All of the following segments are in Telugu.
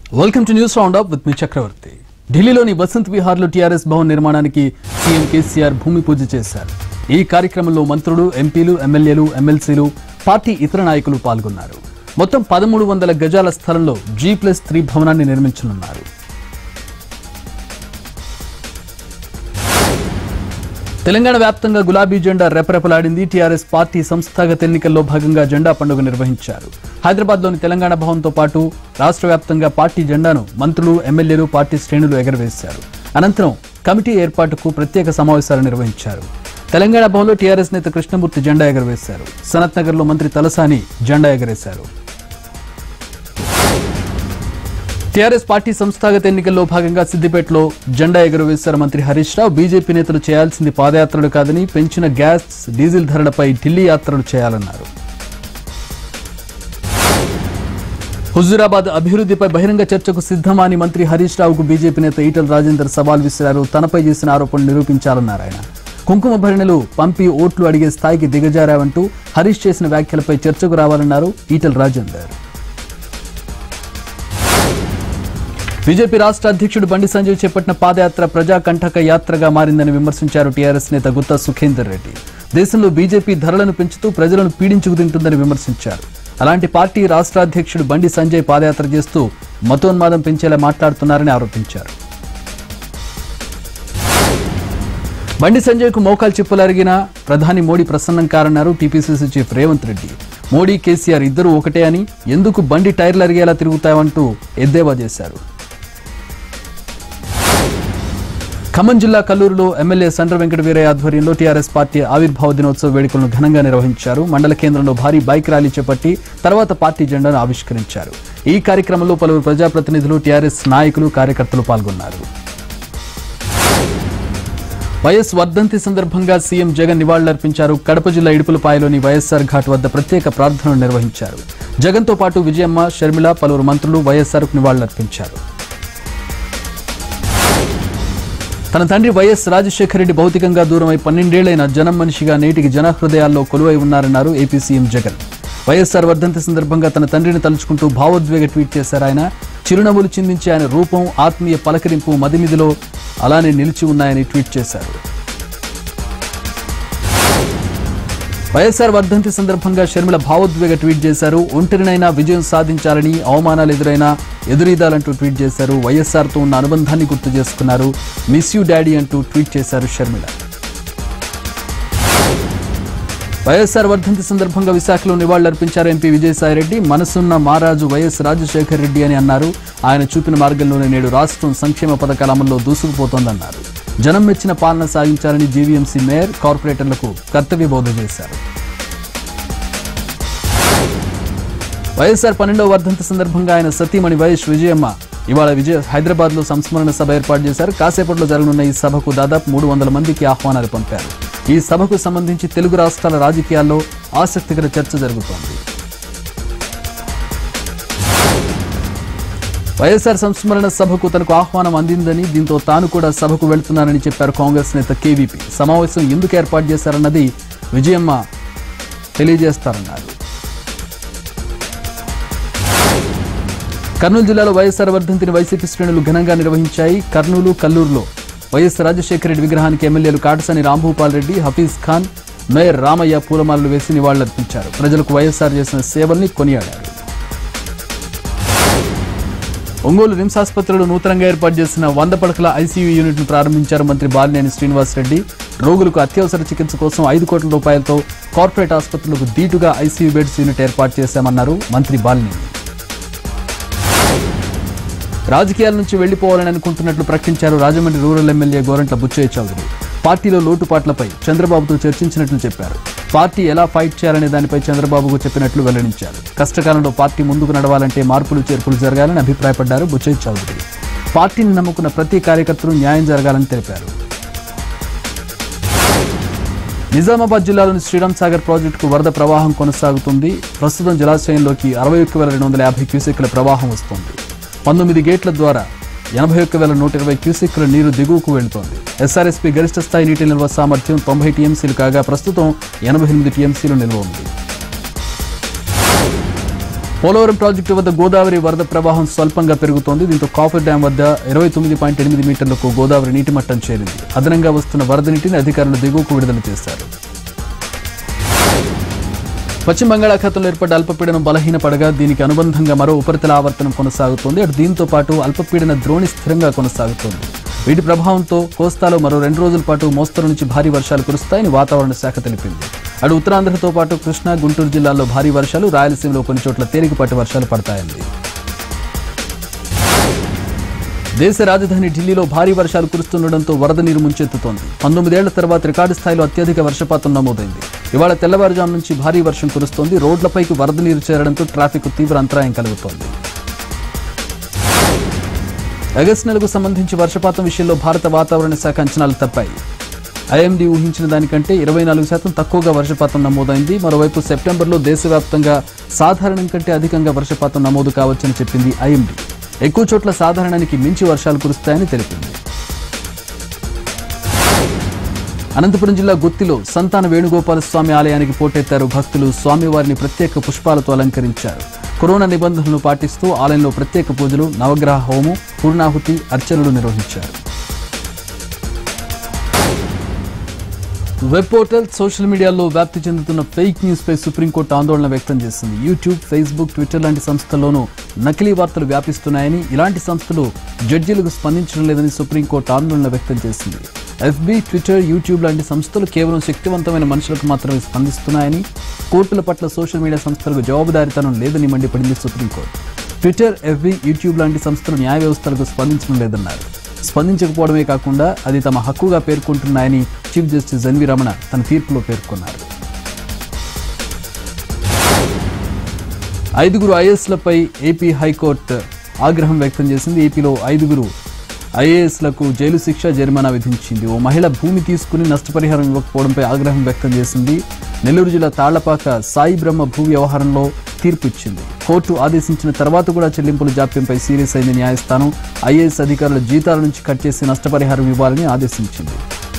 welcome to news roundup with me Chakravarthi ఢిల్లీలోని వసంత్ విహార్లో టీఆర్ఎస్ భవన్ నిర్మాణానికి సీఎం కేసీఆర్ భూమి పూజ చేశారు ఈ కార్యక్రమంలో మంత్రులు ఎంపీలు ఎమ్మెల్యేలు ఎమ్మెల్సీలు పార్టీ ఇతర నాయకులు పాల్గొన్నారు మొత్తం పదమూడు వందల గజాల స్థలంలో జీ ప్లస్ త్రీ భవనాన్ని నిర్మించనున్నారు తెలంగాణ వ్యాప్తంగా గులాబీ జెండా రెపరెపలాడింది టీఆర్ఎస్ పార్టీ సంస్థాగత ఎన్నికల్లో భాగంగా జెండా పండుగ నిర్వహించారు హైదరాబాద్లోని తెలంగాణ భవన్తో పాటు రాష్ట్ర వ్యాప్తంగా పార్టీ జెండాను మంత్రులు ఎమ్మెల్యేలు పార్టీ శ్రేణులు ఎగరవేశారు అనంతరం కమిటీ ఏర్పాటుకు ప్రత్యేక సమావేశాలు నిర్వహించారు తెలంగాణ భవన్లో టీఆర్ఎస్ నేత కృష్ణమూర్తి జెండా ఎగరవేశారు సనత్ నగర్లో మంత్రి తలసాని జెండా ఎగరేశారు టీఆర్ఎస్ పార్టీ సంస్థాగత ఎన్నికల్లో భాగంగా సిద్దిపేటలో జెండా ఎగురవేశారు మంత్రి హరీష్ రావు బీజేపీ నేతలు చేయాల్సింది పాదయాత్రలు కాదని పెంచిన గ్యాస్ డీజిల్ ధరలపై ఢిల్లీ యాత్రలు చేయాలన్నారు హుజూరాబాద్ అభివృద్ధిపై బహిరంగ చర్చకు సిద్ధమా అని మంత్రి హరీష్ రావుకు బీజేపీ నేత ఈటల రాజేందర్ సవాల్ విసిరారు తనపై చేసిన ఆరోపణలు నిరూపించాలన్నారు ఆయన కుంకుమ భరణలు పంపి ఓట్లు అడిగే స్థాయికి దిగజారావంటూ హరీష్ చేసిన వ్యాఖ్యలపై చర్చకు రావాలన్నారు ఈటల రాజేందర్ బీజేపీ రాష్ట్ర అధ్యక్షుడు బండి సంజయ్ చేపట్టిన పాదయాత్ర ప్రజాకంటక యాత్రగా మారిందని విమర్శించారు టీఆర్ఎస్ నేత గుత్తా సుఖేందర్ రెడ్డి దేశంలో బీజేపీ ధరలను పెంచుతూ ప్రజలను పీడించుకు తింటుందని విమర్శించారు అలాంటి పార్టీ రాష్ట్ర అధ్యక్షుడు బండి సంజయ్ పాదయాత్ర చేస్తూ మతోన్మాదం పెంచేలా మాట్లాడుతున్నారని ఆరోపించారు బండి సంజయ్కు మోకాలు చెప్పులరిగిన ప్రధాని మోడీ ప్రసన్నం కారన్నారు టీపీసీసీ చీఫ్ రేవంత్ రెడ్డి మోడీ కేసీఆర్ ఇద్దరు ఒకటే అని ఎందుకు బండి టైర్లు అరిగేలా తిరుగుతావంటూ ఎద్దేవా చేశారు ఖమ్మం జిల్లా కల్లూరులో ఎమ్మెల్యే సండ్ర వెంకట వీరయ్య ఆధ్వర్యంలో టీఆర్ఎస్ పార్టీ ఆవిర్భావ దినోత్సవ వేడుకలను ఘనంగా నిర్వహించారు మండల కేంద్రంలో భారీ బైక్ ర్యాలీ చేపట్టి తర్వాత పార్టీ జెండాను ఆవిష్కరించారు ఈ కార్యక్రమంలో పలువురు ప్రజాప్రతినిధులు టీఆర్ఎస్ నాయకులు కార్యకర్తలు పాల్గొన్నారు వైఎస్ వర్ధంతి సందర్భంగా సీఎం జగన్ నివాళులర్పించారు కడప జిల్లా ఇడుపులపాయలోని వైఎస్ఆర్ ఘాట్ వద్ద ప్రత్యేక ప్రార్థనలు నిర్వహించారు జగన్తో పాటు విజయమ్మ షర్మిల పలువురు మంత్రులు వైఎస్ఆర్కు నివాళులర్పించారు తన తండ్రి వైఎస్ రాజశేఖర రెడ్డి భౌతికంగా దూరమై పన్నెండేళ్లైన జనం మనిషిగా నేటికి జన హృదయాల్లో కొలువై ఉన్నారన్నారు ఏపీ సీఎం జగన్ వైఎస్ఆర్ వర్ధంతి సందర్భంగా తన తండ్రిని తలుచుకుంటూ భావోద్వేగ ట్వీట్ చేశారు ఆయన చిరునవ్వులు చిందించే ఆయన రూపం ఆత్మీయ పలకరింపు మదిమిదిలో అలానే నిలిచి ఉన్నాయని ట్వీట్ చేశారు వైఎస్ఆర్ వర్ధంతి సందర్భంగా షర్మిల భావోద్వేగ ట్వీట్ చేశారు ఒంటరినైనా విజయం సాధించాలని అవమానాలు ఎదురైనా ఎదురీదాలంటూ ట్వీట్ చేశారు వైఎస్ఆర్తో ఉన్న అనుబంధాన్ని గుర్తు చేసుకున్నారు మిస్ యూ డాడీ అంటూ ట్వీట్ చేశారు షర్మిల వైఎస్ఆర్ వర్ధంతి సందర్భంగా విశాఖలో నివాళులర్పించారు ఎంపీ విజయసాయిరెడ్డి మనసున్న మారాజు వైఎస్ రాజశేఖర్ రెడ్డి అని అన్నారు ఆయన చూపిన మార్గంలోనే నేడు రాష్ట్రం సంక్షేమ పథకాల అమల్లో దూసుకుపోతోందన్నారు జనం మెచ్చిన పాలన సాగించాలని జీవీఎంసీ మేయర్ కార్పొరేటర్లకు కర్తవ్య బోధ చేశారు వైఎస్ఆర్ పన్నెండవ వర్ధంతి సందర్భంగా ఆయన సతీమణి వైఎస్ విజయమ్మ ఇవాళ విజయ హైదరాబాద్ లో సంస్మరణ సభ ఏర్పాటు చేశారు కాసేపట్లో జరగనున్న ఈ సభకు దాదాపు మూడు వందల మందికి ఆహ్వానాలు పంపారు ఈ సభకు సంబంధించి తెలుగు రాష్ట్రాల రాజకీయాల్లో ఆసక్తికర చర్చ జరుగుతోంది వైఎస్ఆర్ సంస్మరణ సభకు తనకు ఆహ్వానం అందిందని దీంతో తాను కూడా సభకు వెళ్తున్నానని చెప్పారు కాంగ్రెస్ నేత కేవీపీ సమావేశం ఎందుకు ఏర్పాటు చేశారన్నది విజయమ్మ తెలియజేస్తారన్నారు కర్నూలు జిల్లాలో వైఎస్ఆర్ వర్ధంతిని వైసీపీ శ్రేణులు ఘనంగా నిర్వహించాయి కర్నూలు కల్లూరులో వైఎస్ రాజశేఖర రెడ్డి విగ్రహానికి ఎమ్మెల్యేలు కాటసాని రాంభూపాల్ రెడ్డి హఫీజ్ ఖాన్ మేయర్ రామయ్య పూలమాలలు వేసి నివాళులర్పించారు ప్రజలకు వైఎస్ఆర్ చేసిన సేవల్ని కొనియాడారు ఒంగోలు రిమ్స్ ఆసుపత్రిలో నూతనంగా ఏర్పాటు చేసిన వంద పడకల ఐసీయూ యూనిట్ను ప్రారంభించారు మంత్రి బాలినేని శ్రీనివాసరెడ్డి రోగులకు అత్యవసర చికిత్స కోసం ఐదు కోట్ల రూపాయలతో కార్పొరేట్ ఆసుపత్రులకు దీటుగా ఐసీయూ బెడ్స్ యూనిట్ ఏర్పాటు చేశామన్నారు మంత్రి బాలినేని రాజకీయాల నుంచి వెళ్లిపోవాలని అనుకుంటున్నట్లు ప్రకటించారు రాజమండ్రి రూరల్ ఎమ్మెల్యే గోరంట్ల బుచ్చయ్య చౌదరి పార్టీలో లోటుపాట్లపై చంద్రబాబుతో చర్చించినట్లు చెప్పారు పార్టీ ఎలా ఫైట్ చేయాలనే దానిపై చంద్రబాబుకు చెప్పినట్లు వెల్లడించారు కష్టకాలంలో పార్టీ ముందుకు నడవాలంటే మార్పులు చేర్పులు జరగాలని అభిప్రాయపడ్డారు బుచ్చయ్య చౌదరి పార్టీని నమ్ముకున్న ప్రతి కార్యకర్తలు న్యాయం జరగాలని తెలిపారు నిజామాబాద్ జిల్లాలోని శ్రీరామ్ సాగర్ ప్రాజెక్టుకు వరద ప్రవాహం కొనసాగుతుంది ప్రస్తుతం జలాశయంలోకి అరవై ఒక్క వేల రెండు వందల యాభై క్యూసెక్ల ప్రవాహం వస్తోంది పంతొమ్మిది గేట్ల ద్వారా ఎనభై ఒక్క వేల నూట ఇరవై క్యూసెక్ల నీరు దిగువకు వెళుతోంది ఎస్ఆర్ఎస్పీ గరిష్ట స్థాయి నీటి నిల్వ సామర్థ్యం తొంభై టీఎంసీలు కాగా ప్రస్తుతం ఎనభై ఎనిమిది టీఎంసీలు నిల్వ ఉంది పోలవరం ప్రాజెక్టు వద్ద గోదావరి వరద ప్రవాహం స్వల్పంగా పెరుగుతోంది దీంతో కాఫర్ డ్యాం వద్ద ఇరవై తొమ్మిది పాయింట్ ఎనిమిది మీటర్లకు గోదావరి నీటి మట్టం చేరింది అదనంగా వస్తున్న వరద నీటిని అధికారులు దిగువకు విడుదల చేశారు పశ్చిమ బంగాళాఖాతంలో ఏర్పడ్డ అల్పపీడనం బలహీనపడగా దీనికి అనుబంధంగా మరో ఉపరితల ఆవర్తనం కొనసాగుతోంది అటు దీంతో పాటు అల్పపీడన ద్రోణి స్థిరంగా కొనసాగుతోంది వీటి ప్రభావంతో కోస్తాలో మరో రెండు రోజుల పాటు మోస్తరు నుంచి భారీ వర్షాలు కురుస్తాయని వాతావరణ శాఖ తెలిపింది అటు ఉత్తరాంధ్రతో పాటు కృష్ణా గుంటూరు జిల్లాల్లో భారీ వర్షాలు రాయలసీమలో కొన్ని చోట్ల తేలికపాటి వర్షాలు పడతాయంది దేశ రాజధాని ఢిల్లీలో భారీ వర్షాలు కురుస్తుండటంతో వరద నీరు ముంచెత్తుతోంది పంతొమ్మిదేళ్ల తర్వాత రికార్డు స్థాయిలో అత్యధిక వర్షపాతం నమోదైంది ఇవాళ తెల్లవారుజాము నుంచి భారీ వర్షం కురుస్తోంది రోడ్లపైకి వరద నీరు చేరడంతో ట్రాఫిక్ తీవ్ర అంతరాయం కలుగుతోంది ఆగస్టు నెలకు సంబంధించి వర్షపాతం విషయంలో భారత వాతావరణ శాఖ అంచనాలు తప్పాయి ఐఎండీ ఊహించిన దానికంటే ఇరవై నాలుగు శాతం తక్కువగా వర్షపాతం నమోదైంది మరోవైపు సెప్టెంబర్లో దేశవ్యాప్తంగా సాధారణం కంటే అధికంగా వర్షపాతం నమోదు కావచ్చని చెప్పింది ఐఎండీ ఎక్కువ చోట్ల సాధారణానికి మించి వర్షాలు కురుస్తాయని తెలిపింది అనంతపురం జిల్లా గుత్తిలో సంతాన వేణుగోపాల స్వామి ఆలయానికి పోటెత్తారు భక్తులు స్వామివారిని ప్రత్యేక పుష్పాలతో అలంకరించారు కరోనా నిబంధనలను పాటిస్తూ ఆలయంలో ప్రత్యేక పూజలు నవగ్రహ హోమం పూర్ణాహుతి అర్చనలు నిర్వహించారు వెబ్ పోర్టల్ సోషల్ మీడియాలో వ్యాప్తి చెందుతున్న ఫేక్ న్యూస్ పై సుప్రీంకోర్టు ఆందోళన వ్యక్తం చేసింది యూట్యూబ్ ఫేస్బుక్ ట్విట్టర్ లాంటి సంస్థల్లోనూ నకిలీ వార్తలు వ్యాపిస్తున్నాయని ఇలాంటి సంస్థలు జడ్జీలకు స్పందించడం లేదని సుప్రీంకోర్టు ఆందోళన వ్యక్తం చేసింది ఎఫ్బీ ట్విట్టర్ యూట్యూబ్ లాంటి సంస్థలు కేవలం శక్తివంతమైన మనుషులకు మాత్రమే స్పందిస్తున్నాయని కోర్టుల పట్ల సోషల్ మీడియా సంస్థలకు జవాబుదారీతనం లేదని మండిపడింది సుప్రీంకోర్టు ట్విట్టర్ ఎఫ్బీ యూట్యూబ్ లాంటి సంస్థలు న్యాయ వ్యవస్థలకు స్పందించడం లేదన్నారు స్పందించకపోవడమే కాకుండా అది తమ హక్కుగా పేర్కొంటున్నాయని చీఫ్ జస్టిస్ ఎన్వి రమణ తన తీర్పులో పేర్కొన్నారు ఐదుగురు ఐఏఎస్లపై ఏపీ హైకోర్టు ఆగ్రహం వ్యక్తం చేసింది ఏపీలో ఐదుగురు ఐఏఎస్లకు జైలు శిక్ష జరిమానా విధించింది ఓ మహిళ భూమి తీసుకుని నష్టపరిహారం ఇవ్వకపోవడంపై ఆగ్రహం వ్యక్తం చేసింది నెల్లూరు జిల్లా తాళ్లపాక సాయి బ్రహ్మ భూ వ్యవహారంలో తీర్పు ఇచ్చింది కోర్టు ఆదేశించిన తర్వాత కూడా చెల్లింపుల జాప్యంపై సీరియస్ అయింది న్యాయస్థానం ఐఏఎస్ అధికారుల జీతాల నుంచి కట్ చేసి నష్టపరిహారం ఇవ్వాలని ఆదేశించింది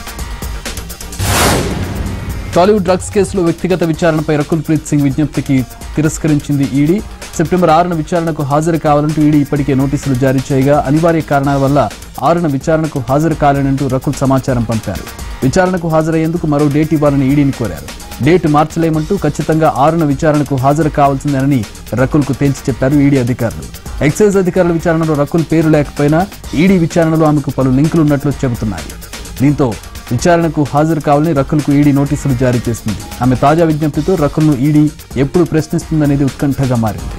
టాలీవుడ్ డ్రగ్స్ కేసులో వ్యక్తిగత విచారణపై రకుల్ ప్రీత్ సింగ్ విజ్ఞప్తికి తిరస్కరించింది ఈడీ సెప్టెంబర్ ఆరున విచారణకు హాజరు కావాలంటూ ఈడీ ఇప్పటికే నోటీసులు జారీ చేయగా అనివార్య కారణాల వల్ల ఆరున విచారణకు హాజరు కాలేనంటూ రకుల్ సమాచారం పంపారు విచారణకు హాజరయ్యేందుకు మరో డేట్ ఇవ్వాలని ఈడీని కోరారు డేట్ మార్చలేమంటూ ఖచ్చితంగా ఆరున విచారణకు హాజరు కావాల్సిందేనని రకుల్కు తేల్చి చెప్పారు ఈడీ అధికారులు ఎక్సైజ్ అధికారుల విచారణలో రకుల్ పేరు లేకపోయినా ఈడీ విచారణలో ఆమెకు పలు లింకులు ఉన్నట్లు చెబుతున్నాయి దీంతో విచారణకు హాజరు కావాలని రకుల్కు ఈడీ నోటీసులు జారీ చేసింది ఆమె తాజా విజ్ఞప్తితో రకుల్ను ఈడీ ఎప్పుడు ప్రశ్నిస్తుందనేది ఉత్కంఠగా మారింది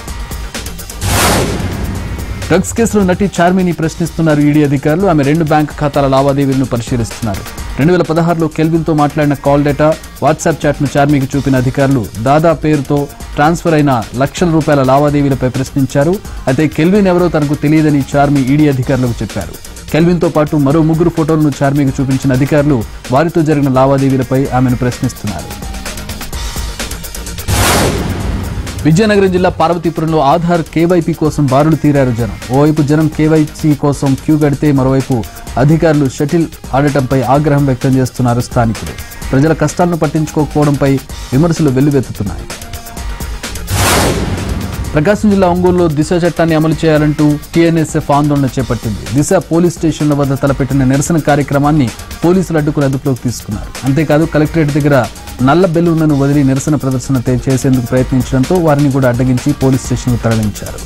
డ్రగ్స్ కేసులో నటి చార్మిని ప్రశ్నిస్తున్నారు ఈడీ అధికారులు ఆమె రెండు బ్యాంక్ ఖాతాల లావాదేవీలను పరిశీలిస్తున్నారు రెండు వేల పదహారులో కెల్విన్తో మాట్లాడిన కాల్ డేటా వాట్సాప్ చాట్ను చార్మికి చూపిన అధికారులు దాదా పేరుతో ట్రాన్స్ఫర్ అయిన లక్షల రూపాయల లావాదేవీలపై ప్రశ్నించారు అయితే కెల్విన్ ఎవరో తనకు తెలియదని చార్మి ఈడీ అధికారులకు చెప్పారు కెల్విన్తో పాటు మరో ముగ్గురు ఫోటోలను చార్మికి చూపించిన అధికారులు వారితో జరిగిన లావాదేవీలపై ఆమెను ప్రశ్నిస్తున్నారు విజయనగరం జిల్లా పార్వతీపురంలో ఆధార్ కేవైపీ కోసం బారులు తీరారు జనం ఓవైపు జనం కేవైసీ కోసం క్యూ కడితే మరోవైపు అధికారులు షటిల్ ఆడటంపై ఆగ్రహం వ్యక్తం చేస్తున్నారు స్థానికులు ప్రజల కష్టాలను పట్టించుకోకపోవడంపై విమర్శలు వెల్లువెత్తుతున్నాయి ప్రకాశం జిల్లా ఒంగోలులో దిశ చట్టాన్ని అమలు చేయాలంటూ టీఎన్ఎస్ఎఫ్ ఆందోళన చేపట్టింది దిశ పోలీస్ స్టేషన్ల వద్ద తలపెట్టిన నిరసన కార్యక్రమాన్ని పోలీసులు అడ్డుకుని అదుపులోకి తీసుకున్నారు అంతేకాదు కలెక్టరేట్ దగ్గర నల్ల బెలూన్లను వదిలి నిరసన ప్రదర్శన తే- చేసేందుకు ప్రయత్నించడంతో వారిని కూడా అడ్డగించి పోలీస్ స్టేషన్కు తరలించారు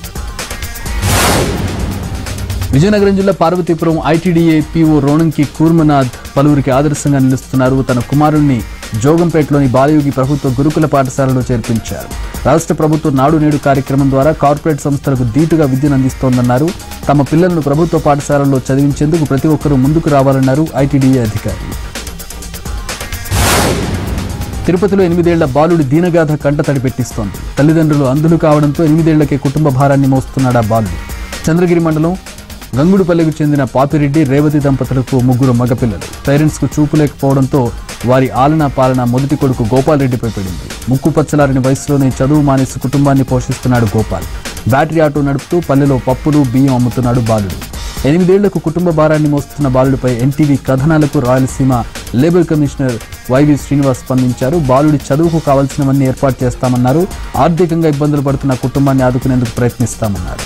విజయనగరం జిల్లా పార్వతీపురం ఐటీడీఏ పీఓ రోణంకి కూర్మనాథ్ పలువురికి ఆదర్శంగా నిలుస్తున్నారు తన కుమారుణ్ణి జోగంపేటలోని బాలయోగి ప్రభుత్వ గురుకుల పాఠశాలలో చేర్పించారు రాష్ట్ర ప్రభుత్వం నాడు నేడు కార్యక్రమం ద్వారా కార్పొరేట్ సంస్థలకు ధీటుగా విద్యను అందిస్తోందన్నారు తమ పిల్లలను ప్రభుత్వ పాఠశాలల్లో చదివించేందుకు ప్రతి ఒక్కరూ ముందుకు రావాలన్నారు ఐటీడీఏ అధికారి తిరుపతిలో ఎనిమిదేళ్ల బాలుడి దీనగాథ కంటతడి పెట్టిస్తోంది తల్లిదండ్రులు అంధులు కావడంతో ఎనిమిదేళ్లకే కుటుంబ భారాన్ని మోస్తున్నాడు ఆ బాలుడు చంద్రగిరి మండలం గంగుడుపల్లికి చెందిన పాపిరెడ్డి రేవతి దంపతులకు ముగ్గురు మగపిల్లలు పేరెంట్స్కు చూపు లేకపోవడంతో వారి ఆలనా పాలన మొదటి కొడుకు గోపాల్ రెడ్డిపై పడింది ముక్కు పచ్చలారిన వయసులోనే చదువు మానేసి కుటుంబాన్ని పోషిస్తున్నాడు గోపాల్ బ్యాటరీ ఆటో నడుపుతూ పల్లెలో పప్పులు బియ్యం అమ్ముతున్నాడు బాలుడు ఎనిమిదేళ్లకు కుటుంబ భారాన్ని మోస్తున్న బాలుడిపై ఎన్టీవీ కథనాలకు Rayalaseema labour commissioner YV Srinivas స్పందించారు బాలుడి చదువుకు కావాల్సినవన్నీ ఏర్పాటు చేస్తామన్నారు ఆర్థికంగా ఇబ్బందులు పడుతున్న కుటుంబాన్ని ఆదుకునేందుకు ప్రయత్నిస్తామన్నారు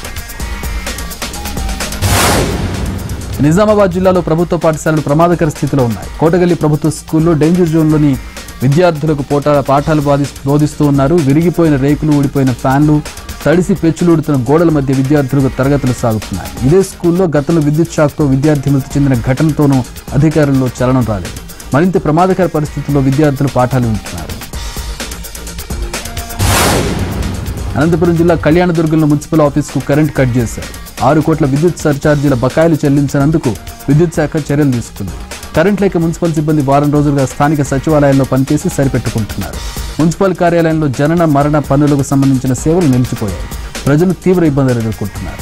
నిజామాబాద్ జిల్లాలో ప్రభుత్వ పాఠశాలలు ప్రమాదకర స్థితిలో ఉన్నాయి కోటగల్లి ప్రభుత్వ స్కూల్లో డేంజర్ జోన్లోని విద్యార్థులకు పోట పాఠాలు బాధి బోధిస్తూ ఉన్నారు విరిగిపోయిన రేకులు ఊడిపోయిన ఫ్యాన్లు తడిసి పెచ్చులూడుతున్న గోడల మధ్య విద్యార్థులకు తరగతులు సాగుతున్నాయి ఇదే స్కూల్లో గతంలో విద్యుత్ షాక్తో విద్యార్థి మృతి చెందిన ఘటనతోనూ అధికారుల్లో చలనం రాలేదు మరింత ప్రమాదకర పరిస్థితుల్లో విద్యార్థులు పాఠాలు వింటున్నారు అనంతపురం జిల్లా కళ్యాణదుర్గంలో మున్సిపల్ ఆఫీస్కు కరెంట్ కట్ చేశారు ఆరు కోట్ల విద్యుత్ సర్ఛార్జీల బకాయిలు చెల్లించినందుకు విద్యుత్ శాఖ చర్యలు తీసుకుంది కరెంట్ లేక మున్సిపల్ సిబ్బంది వారం రోజులుగా స్థానిక సచివాలయాల్లో పనిచేసి సరిపెట్టుకుంటున్నారు మున్సిపల్ కార్యాలయంలో జనన మరణ పన్నులకు సంబంధించిన సేవలు నిలిచిపోయాయి ప్రజలు తీవ్ర ఇబ్బందులు ఎదుర్కొంటున్నారు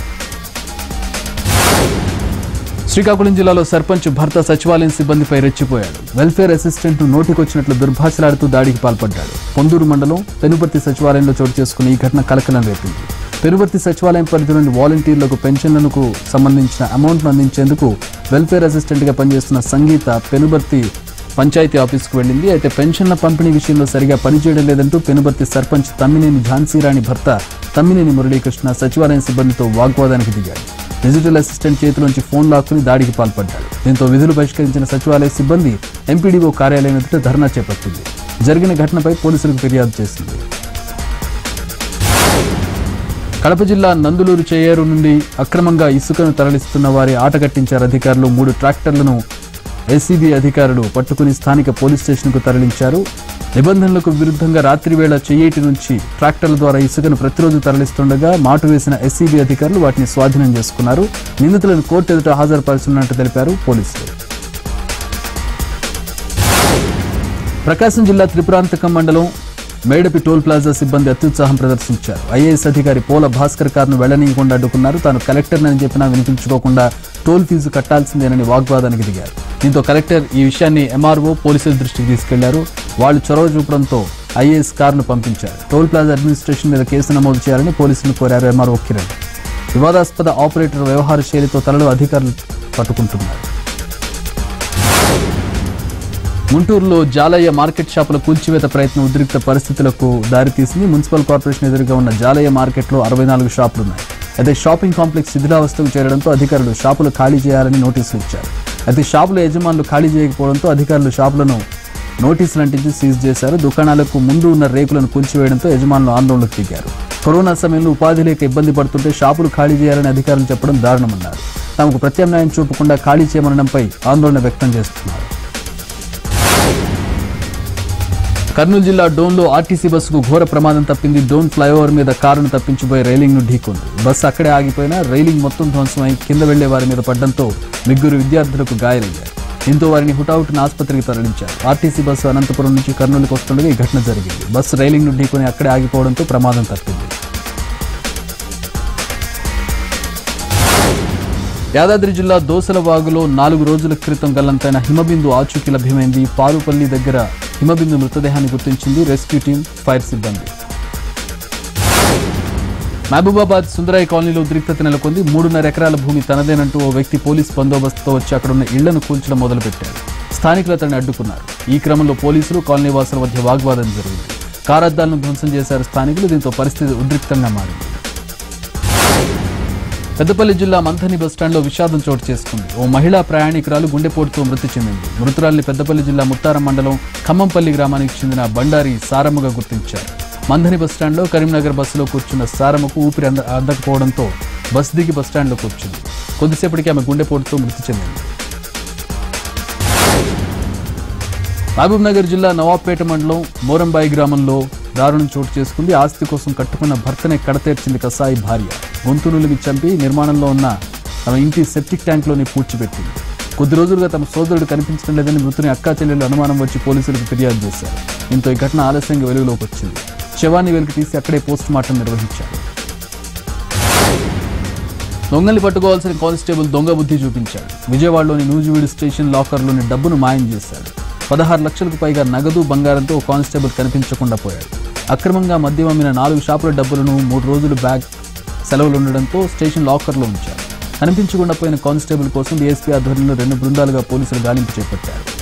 శ్రీకాకుళం జిల్లాలో సర్పంచ్ భర్త సచివాలయం సిబ్బందిపై రెచ్చిపోయాడు వెల్ఫేర్ అసిస్టెంట్ ను నోటికొచ్చినట్లు దుర్భాషలాడుతూ దాడికి పాల్పడ్డాడు పొందూరు మండలం పెనుపర్తి సచివాలయంలో చోటు చేసుకున్న ఈ ఘటన కలకలం రేపింది పెనుపర్తి సచివాలయం పరిధిలోని వాలంటీర్లకు పెన్షన్లకు సంబంధించిన అమౌంట్ను అందించేందుకు వెల్ఫేర్ అసిస్టెంట్గా పనిచేస్తున్న సంగీత పెనుబర్తి పంచాయతీ ఆఫీసుకు వెళ్ళింది అయితే పెన్షన్ల పంపిణీ విషయంలో సరిగా పనిచేయడం లేదంటూ పెనుబర్తి సర్పంచ్ తమ్మినేని ఝాన్సీరాణి భర్త తమ్మినేని మురళీకృష్ణ సచివాలయం సిబ్బందితో వాగ్వాదానికి దిగాడు డిజిటల్ అసిస్టెంట్ చేతిలోంచి ఫోన్ లాక్కుని దాడికి పాల్పడ్డాడు దీంతో విధులు బహిష్కరించిన సచివాలయ సిబ్బంది ఎంపీడీఓ కార్యాలయం ఎదుట ధర్నా చేపట్టింది జరిగిన ఘటనపై పోలీసులకు ఫిర్యాదు చేసింది కడప జిల్లా నందులూరు చేయేరు నుండి అక్రమంగా ఇసుకను తరలిస్తున్న వారి ఆటగట్టించారు అధికారులు మూడు ట్రాక్టర్లను ఎస్సీబీ అధికారులు పట్టుకుని స్థానిక పోలీస్ స్టేషన్కు తరలించారు నిబంధనలకు విరుద్ధంగా రాత్రివేళ చెయ్యేటి నుంచి ట్రాక్టర్ల ద్వారా ఇసుకను ప్రతిరోజు తరలిస్తుండగా మాటు వేసిన ఎస్సీబీ అధికారులు వాటిని స్వాధీనం చేసుకున్నారు నిందితులను కోర్టు ఎదుట హాజరుపరుస్తున్నట్టు తెలిపారు పోలీసులు ప్రకాశం జిల్లా త్రిపురాంతకం మండలం మేడపి టోల్ ప్లాజా సిబ్బంది అత్యుత్సాహం ప్రదర్శించారు ఐఏఎస్ అధికారి పోల భాస్కర్ కార్ను వెళ్లనీయకుండా అడ్డుకున్నారు తాను కలెక్టర్నని చెప్పినా వినిపించుకోకుండా టోల్ ఫీజు కట్టాల్సిందేనని వాగ్వాదానికి దిగారు దీంతో కలెక్టర్ ఈ విషయాన్ని ఎంఆర్ఓ పోలీసుల దృష్టికి తీసుకెళ్లారు వాళ్ళు చొరవ చూపడంతో ఐఏఎస్ కారును పంపించారు టోల్ ప్లాజా అడ్మినిస్ట్రేషన్ మీద కేసు నమోదు చేయాలని పోలీసులు కోరారు ఎంఆర్ఓ కిరణ్ వివాదాస్పద ఆపరేటర్ వ్యవహార శైలితో తలలు అధికారులు పట్టుకుంటున్నారు గుంటూరులో జాలయ్య మార్కెట్ షాపుల కూల్చివేత ప్రయత్నం ఉద్రిక్త పరిస్థితులకు దారితీసింది మున్సిపల్ కార్పొరేషన్ ఎదురుగా ఉన్న జాలయ్య మార్కెట్లో అరవై నాలుగు షాపులున్నాయి అయితే షాపింగ్ కాంప్లెక్స్ శిథిలావస్థకు చేరడంతో అధికారులు షాపులు ఖాళీ చేయాలని నోటీసులు ఇచ్చారు అయితే షాపుల యజమానులు ఖాళీ చేయకపోవడంతో అధికారులు షాపులను నోటీసులు అంటించి సీజ్ చేశారు దుకాణాలకు ముందు ఉన్న రేకులను కూల్చివేయడంతో యజమానులు ఆందోళనకు దిగారు కరోనా సమయంలో ఉపాధి లేక ఇబ్బంది పడుతుంటే షాపులు ఖాళీ చేయాలని అధికారులు చెప్పడం దారుణమన్నారు తమకు ప్రత్యామ్నాయం చూపకుండా ఖాళీ చేయమనడంపై ఆందోళన వ్యక్తం చేస్తున్నారు కర్నూలు జిల్లా డోన్లో ఆర్టీసీ బస్సుకు ఘోర ప్రమాదం తప్పింది డోన్ ఫ్లైఓవర్ మీద కారును తప్పించిపోయి రైలింగ్ ను ఢీకొంది బస్సు అక్కడే ఆగిపోయినా రైలింగ్ మొత్తం ధ్వంసమై కింద వెళ్లే వారి మీద పడ్డంతో ముగ్గురు విద్యార్థులకు గాయాలయ్యారు దీంతో వారిని హుటాహుటిన ఆసుపత్రికి తరలించారు ఆర్టీసీ బస్సు అనంతపురం నుంచి కర్నూలుకు వస్తుండగా ఈ ఘటన జరిగింది బస్సు రైలింగ్ ను ఢీకొని అక్కడే ఆగిపోవడంతో ప్రమాదం తప్పింది యాదాద్రి జిల్లా దోసలవాగులో నాలుగు రోజుల క్రితం గల్లంతైన హిమబిందు ఆచూకీ లభ్యమైంది పారుపల్లి దగ్గర హిమబిందు మృతదేహాన్ని గుర్తించింది రెస్క్యూ టీం ఫైర్ సిబ్బంది మహబూబాబాద్ సుందరాయి కాలనీలో ఉద్రిక్తత నెలకొంది మూడున్నర ఎకరాల భూమి తనదేనంటూ ఓ వ్యక్తి పోలీస్ బందోబస్తుతో వచ్చి అక్కడున్న ఇళ్లను కూల్చడం మొదలుపెట్టారు స్థానికులు అతన్ని అడ్డుకున్నారు ఈ క్రమంలో పోలీసులు కాలనీ వాసుల మధ్య వాగ్వాదం జరిగింది కారద్దాలను ధ్వంసం చేశారు స్థానికులు దీంతో పరిస్థితి ఉద్రిక్తంగా మారింది పెద్దపల్లి జిల్లా మంథని బస్టాండ్లో విషాదం చోటు చేసుకుంది ఓ మహిళా ప్రయాణికురాలు గుండెపోటుతో మృతి చెందింది మృతురాల్ని పెద్దపల్లి జిల్లా ముత్తారం మండలం ఖమ్మంపల్లి గ్రామానికి చెందిన బండారి సారమ్మగా గుర్తించారు మంథని బస్టాండ్లో కరీంనగర్ బస్సులో కూర్చున్న సారమ్మకు ఊపిరి అంద అందకపోవడంతో బస్ దిగి బస్టాండ్లో కూర్చుంది కొద్దిసేపటికి ఆమె గుండెపోటుతో మృతి చెందింది మహబూబ్ నగర్ జిల్లా నవాబ్పేట మండలం మోరంబాయి గ్రామంలో దారుణం చోటు చేసుకుంది ఆస్తి కోసం కట్టుకున్న భర్తనే కడతేర్చింది కసాయి భార్య గొంతునులిగి చంపి నిర్మాణంలో ఉన్న తమ ఇంటి సెప్టిక్ ట్యాంక్లోని పూడ్చిపెట్టింది కొద్ది రోజులుగా తమ సోదరుడు కనిపించడం లేదని మృతుని అక్కా చెల్లెలు అనుమానం వచ్చి పోలీసులకు ఫిర్యాదు చేశారు దీంతో ఈ ఘటన ఆలస్యంగా వెలుగులోకి వచ్చింది శవాన్ని వెలికి తీసి అక్కడే పోస్ట్ మార్టం నిర్వహించారు దొంగల్ని పట్టుకోవాల్సిన కానిస్టేబుల్ దొంగ బుద్ధి చూపించాడు విజయవాడలోని నూజివీడు స్టేషన్ లాకర్లోని డబ్బును మాయం చేశాడు పదహారు లక్షలకు పైగా నగదు బంగారంతో ఓ కానిస్టేబుల్ కనిపించకుండా పోయాడు అక్రమంగా మద్యం అమ్మిన నాలుగు షాపుల డబ్బులను మూడు రోజులు బ్యాగ్ సెలవులు ఉండడంతో స్టేషన్ లాకర్లో ఉంచారు కనిపించకుండా పోయిన కానిస్టేబుల్ కోసం డీఎస్పీ ఆధ్వర్యంలో రెండు బృందాలుగా పోలీసులు గాలింపు చేపట్టారు